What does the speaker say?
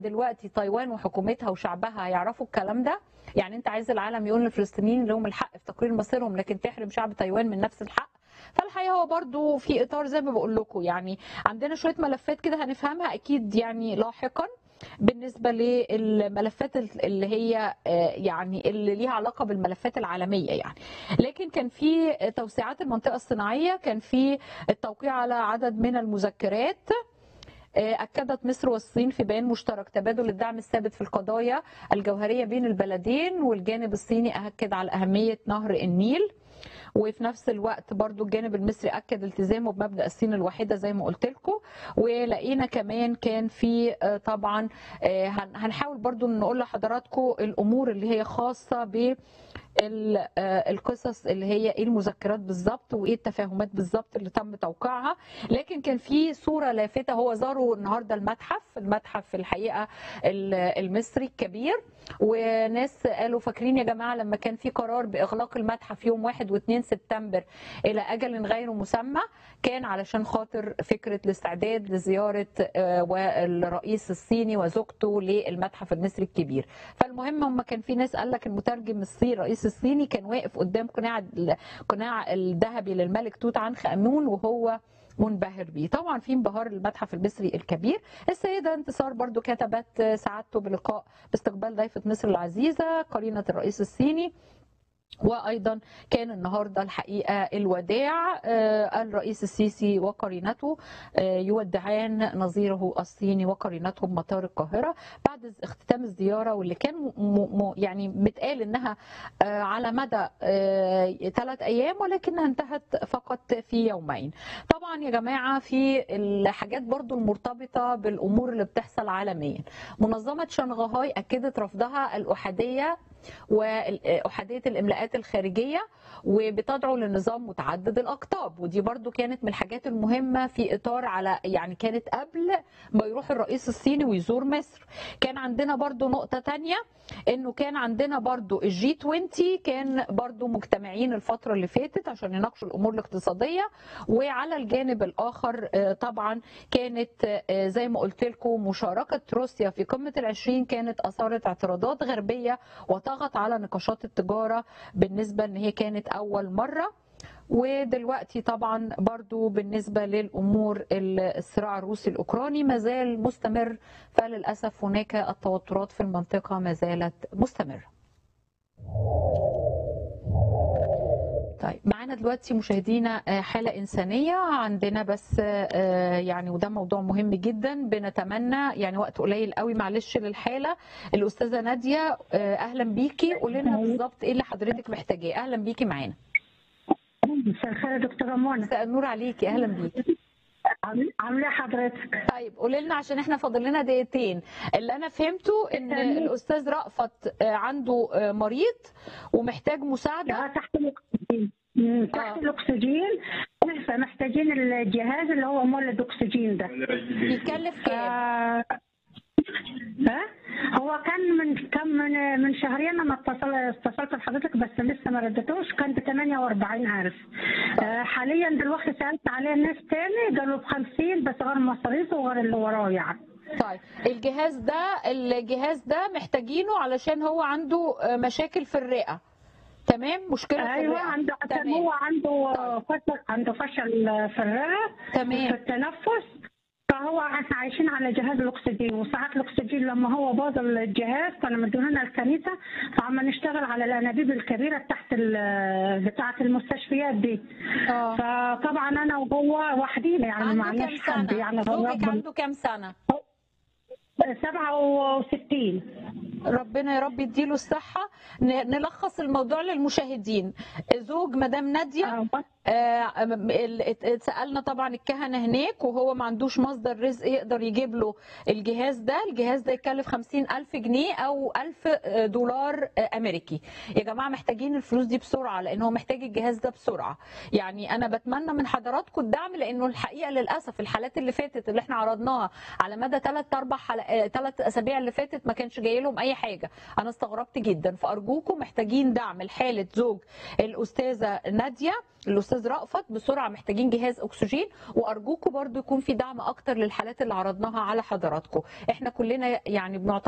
دلوقتي تايوان وحكومتها وشعبها هيعرفوا الكلام ده يعني انت عايز العالم يقول للفلسطينيين لهم الحق في تقرير مصيرهم لكن تحرم شعب تايوان من نفس الحق فالحقيقه هو برضو في اطار زي ما بقول لكم يعني عندنا شويه ملفات كده هنفهمها اكيد يعني لاحقا بالنسبه للملفات اللي هي يعني اللي ليها علاقه بالملفات العالميه يعني لكن كان في توسيعات المنطقه الصناعيه كان في التوقيع على عدد من المذكرات أكدت مصر والصين في بيان مشترك تبادل الدعم الثابت في القضايا الجوهرية بين البلدين والجانب الصيني أكد على أهمية نهر النيل وفي نفس الوقت برضو الجانب المصري اكد التزامه بمبدا الصين الواحده زي ما قلت لكم ولقينا كمان كان في طبعا هنحاول برضو نقول لحضراتكم الامور اللي هي خاصه ب القصص اللي هي ايه المذكرات بالظبط وايه التفاهمات بالظبط اللي تم توقيعها لكن كان في صوره لافته هو زاروا النهارده المتحف المتحف في الحقيقه المصري الكبير وناس قالوا فاكرين يا جماعه لما كان في قرار باغلاق المتحف يوم 1 و2 سبتمبر الى اجل غير مسمى كان علشان خاطر فكره الاستعداد لزياره الرئيس الصيني وزوجته للمتحف المصري الكبير فالمهم هم كان في ناس قال لك المترجم الصيني الرئيس الصيني كان واقف قدام قناع القناع الذهبي للملك توت عنخ امون وهو منبهر بيه طبعا في انبهار المتحف المصري الكبير السيدة انتصار برضو كتبت سعادته بلقاء باستقبال ضيفة مصر العزيزة قرينة الرئيس الصيني وايضا كان النهارده الحقيقه الوداع الرئيس السيسي وقرينته يودعان نظيره الصيني وقرينته بمطار القاهره بعد اختتام الزياره واللي كان يعني متقال انها على مدى ثلاث ايام ولكنها انتهت فقط في يومين. طبعا يا جماعه في الحاجات برضو المرتبطه بالامور اللي بتحصل عالميا. منظمه شنغهاي اكدت رفضها الاحاديه واحاديه الاملاءات الخارجيه وبتدعو لنظام متعدد الاقطاب ودي برضو كانت من الحاجات المهمه في اطار على يعني كانت قبل ما يروح الرئيس الصيني ويزور مصر كان عندنا برضو نقطه تانية انه كان عندنا برضو الجي 20 كان برضو مجتمعين الفتره اللي فاتت عشان يناقشوا الامور الاقتصاديه وعلى الجانب الاخر طبعا كانت زي ما قلت لكم مشاركه روسيا في قمه العشرين كانت اثارت اعتراضات غربيه وطغت على نقاشات التجاره بالنسبه ان هي كانت اول مره ودلوقتي طبعا برضو بالنسبة للأمور الصراع الروسي الأوكراني ما زال مستمر فللأسف هناك التوترات في المنطقة ما زالت مستمرة طيب معانا دلوقتي مشاهدينا حالة إنسانية عندنا بس يعني وده موضوع مهم جدا بنتمنى يعني وقت قليل قوي معلش للحالة الأستاذة نادية أهلا بيكي قولي لنا بالظبط إيه اللي حضرتك محتاجاه أهلا بيكي معانا مساء الخير يا دكتوره منى مساء النور عليكي اهلا بيكي عامله حضرتك طيب قولي لنا عشان احنا فاضل لنا دقيقتين اللي انا فهمته ان الاستاذ رأفت عنده مريض ومحتاج مساعده تحت الاكسجين تحت الاكسجين فمحتاجين الجهاز اللي هو مولد اكسجين ده بيكلف كام؟ ها هو كان من كم من من شهرين انا اتصل اتصلت بحضرتك بس لسه ما ردتوش كان ب 48000 آه حاليا دلوقتي سالت عليه ناس تاني قالوا ب 50 بس غير مصاريفه وغير اللي وراه يعني طيب الجهاز ده الجهاز ده محتاجينه علشان هو عنده مشاكل في الرئه تمام مشكله ايوه في عنده عشان هو عنده فشل عنده فشل في الرئه تمام في التنفس فهو احنا عايشين على جهاز الاكسجين وساعات الاكسجين لما هو باظ الجهاز كانوا مدينا الكنيسه فعم نشتغل على الانابيب الكبيره تحت بتاعه المستشفيات دي اه فطبعا انا وهو وحدينا يعني معلش حد يعني زوجك عنده كام سنه؟ 67 ربنا يا رب يديله الصحة نلخص الموضوع للمشاهدين زوج مدام نادية اتسالنا طبعا الكهنه هناك وهو ما عندوش مصدر رزق يقدر يجيب له الجهاز ده الجهاز ده يكلف 50000 جنيه او 1000 دولار امريكي يا جماعه محتاجين الفلوس دي بسرعه لان هو محتاج الجهاز ده بسرعه يعني انا بتمنى من حضراتكم الدعم لانه الحقيقه للاسف الحالات اللي فاتت اللي احنا عرضناها على مدى ثلاث اربع حلقات ثلاث اسابيع اللي فاتت ما كانش جاي لهم اي حاجه انا استغربت جدا فارجوكم محتاجين دعم لحاله زوج الاستاذه ناديه الاستاذ رأفت بسرعه محتاجين جهاز اكسجين وارجوكم برضو يكون في دعم اكتر للحالات اللي عرضناها على حضراتكم احنا كلنا يعني بنعتبر